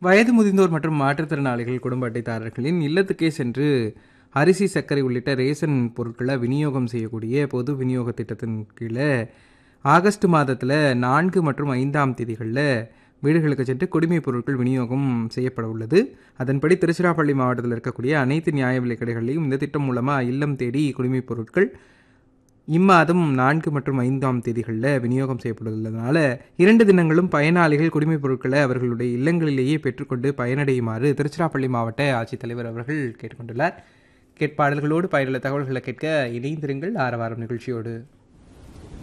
வயது முதிர்ந்தோர் மற்றும் மாற்றுத்திறனாளிகள் குடும்ப அட்டைதாரர்களின் இல்லத்துக்கே சென்று அரிசி சர்க்கரை உள்ளிட்ட ரேஷன் பொருட்களை விநியோகம் செய்யக்கூடிய பொது விநியோக திட்டத்தின் கீழே ஆகஸ்ட் மாதத்தில் நான்கு மற்றும் ஐந்தாம் தேதிகளில் வீடுகளுக்கு சென்று குடிமைப் பொருட்கள் விநியோகம் செய்யப்பட உள்ளது அதன்படி திருச்சிராப்பள்ளி மாவட்டத்தில் இருக்கக்கூடிய அனைத்து நியாய விலைக் கடைகளையும் இந்த திட்டம் மூலமாக இல்லம் தேடி குடிமைப் பொருட்கள் இம்மாதம் நான்கு மற்றும் ஐந்தாம் தேதிகளில் விநியோகம் செய்யப்பட்டுள்ளதுனால இரண்டு தினங்களும் பயனாளிகள் குடிமைப் பொருட்களை அவர்களுடைய இல்லங்களிலேயே பெற்றுக்கொண்டு பயனடையுமாறு திருச்சிராப்பள்ளி மாவட்ட ஆட்சித்தலைவர் அவர்கள் கேட்டுக்கொண்டுள்ளார் கேட்பாடல்களோடு பயனுள்ள தகவல்களை கேட்க இணைந்திருங்கள் ஆரவாரம் நிகழ்ச்சியோடு